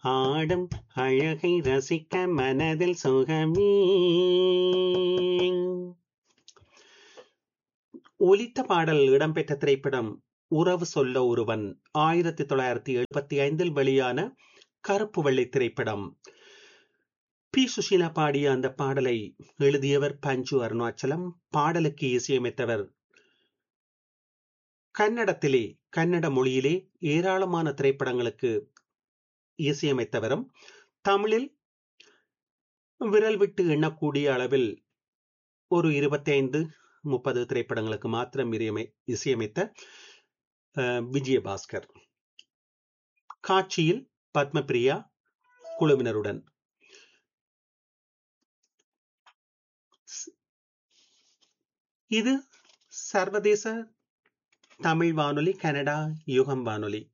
ஆடும் அழகை ரசிக்க மனதில் சுகமே ஒலித்த பாடல் இடம்பெற்ற திரைப்படம் உறவு சொல்ல ஒருவன் ஆயிரத்தி தொள்ளாயிரத்தி எழுபத்தி ஐந்தில் வெளியான கருப்பு வெள்ளை திரைப்படம் பி சுஷீலா பாடிய அந்த பாடலை எழுதியவர் பஞ்சு அருணாச்சலம் பாடலுக்கு இசையமைத்தவர் கன்னடத்திலே கன்னட மொழியிலே ஏராளமான திரைப்படங்களுக்கு இசையமைத்தவரும் தமிழில் விரல் விட்டு எண்ணக்கூடிய அளவில் ஒரு இருபத்தி ஐந்து முப்பது திரைப்படங்களுக்கு மாத்திரம் இசையமைத்த விஜயபாஸ்கர் காட்சியில் பத்மபிரியா குழுவினருடன் இது சர்வதேச தமிழ் வானொலி கனடா யுகம் வானொலி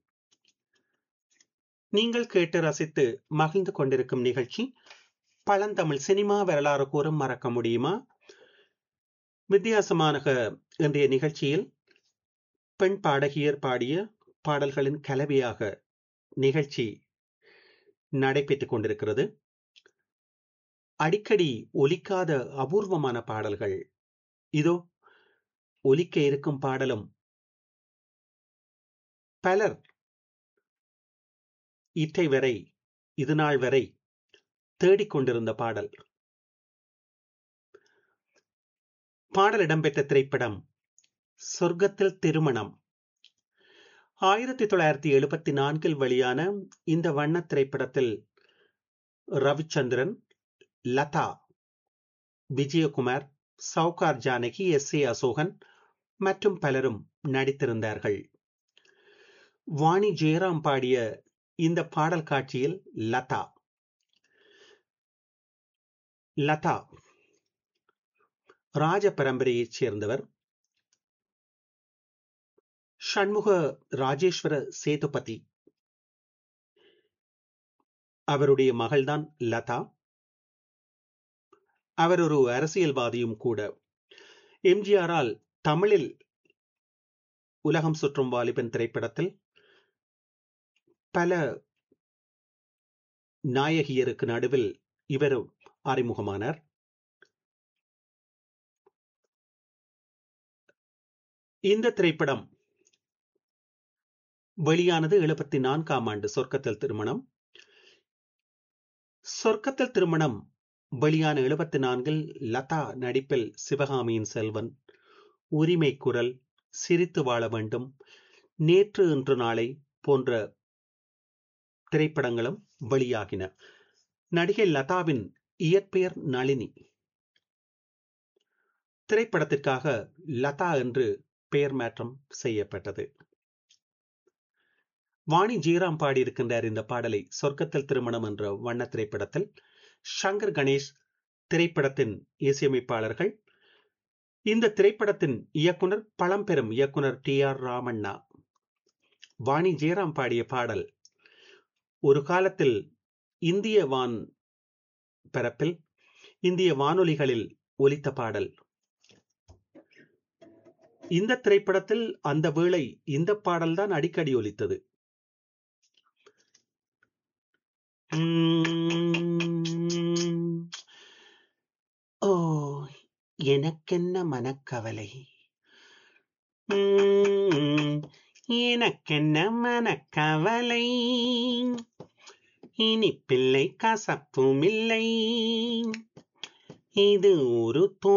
நீங்கள் கேட்டு ரசித்து மகிழ்ந்து கொண்டிருக்கும் நிகழ்ச்சி பழந்தமிழ் சினிமா வரலாறு கூறும் மறக்க முடியுமா வித்தியாசமான இன்றைய நிகழ்ச்சியில் பெண் பாடகியர் பாடிய பாடல்களின் கலவையாக நிகழ்ச்சி நடைபெற்றுக் கொண்டிருக்கிறது அடிக்கடி ஒலிக்காத அபூர்வமான பாடல்கள் இதோ ஒலிக்க இருக்கும் பாடலும் பலர் இற்றை வரை இது நாள் வரை தேடிக்கொண்டிருந்த பாடல் பாடல் இடம்பெற்ற திரைப்படம் சொர்க்கத்தில் திருமணம் ஆயிரத்தி தொள்ளாயிரத்தி எழுபத்தி நான்கில் வெளியான இந்த வண்ண திரைப்படத்தில் ரவிச்சந்திரன் லதா விஜயகுமார் சவுகார் ஜானகி எஸ் ஏ அசோகன் மற்றும் பலரும் நடித்திருந்தார்கள் வாணி ஜெயராம் பாடிய இந்த பாடல் காட்சியில் லதா லதா ராஜ பரம்பரையைச் சேர்ந்தவர் ஷண்முக ராஜேஸ்வர சேதுபதி அவருடைய மகள்தான் லதா அவர் ஒரு அரசியல்வாதியும் கூட எம்ஜிஆரால் தமிழில் உலகம் சுற்றும் வாலிபன் திரைப்படத்தில் பல நாயகியருக்கு நடுவில் இவரும் அறிமுகமானார் இந்த திரைப்படம் வெளியானது எழுபத்தி நான்காம் ஆண்டு சொர்க்கத்தில் திருமணம் சொர்க்கத்தில் திருமணம் வெளியான எழுபத்தி நான்கில் லதா நடிப்பில் சிவகாமியின் செல்வன் உரிமை குரல் சிரித்து வாழ வேண்டும் நேற்று இன்று நாளை போன்ற திரைப்படங்களும் வெளியாகின நடிகை லதாவின் இயற்பெயர் நளினி திரைப்படத்திற்காக லதா என்று பெயர் மாற்றம் செய்யப்பட்டது வாணி ஜீராம் பாடியிருக்கின்றார் இந்த பாடலை சொர்க்கத்தில் திருமணம் என்ற வண்ண திரைப்படத்தில் சங்கர் கணேஷ் திரைப்படத்தின் இசையமைப்பாளர்கள் இந்த திரைப்படத்தின் இயக்குனர் பழம்பெரும் இயக்குனர் டி ஆர் ராமண்ணா வாணி ஜெயராம் பாடிய பாடல் ஒரு காலத்தில் இந்திய வான் பரப்பில் இந்திய வானொலிகளில் ஒலித்த பாடல் இந்த திரைப்படத்தில் அந்த வேளை இந்த பாடல்தான் அடிக்கடி ஒலித்தது ஓ எனக்கென்ன மனக்கவலை எனக்கென்ன மனக்கவலை இனி பிள்ளை கசப்பும் இல்லை இது ஒரு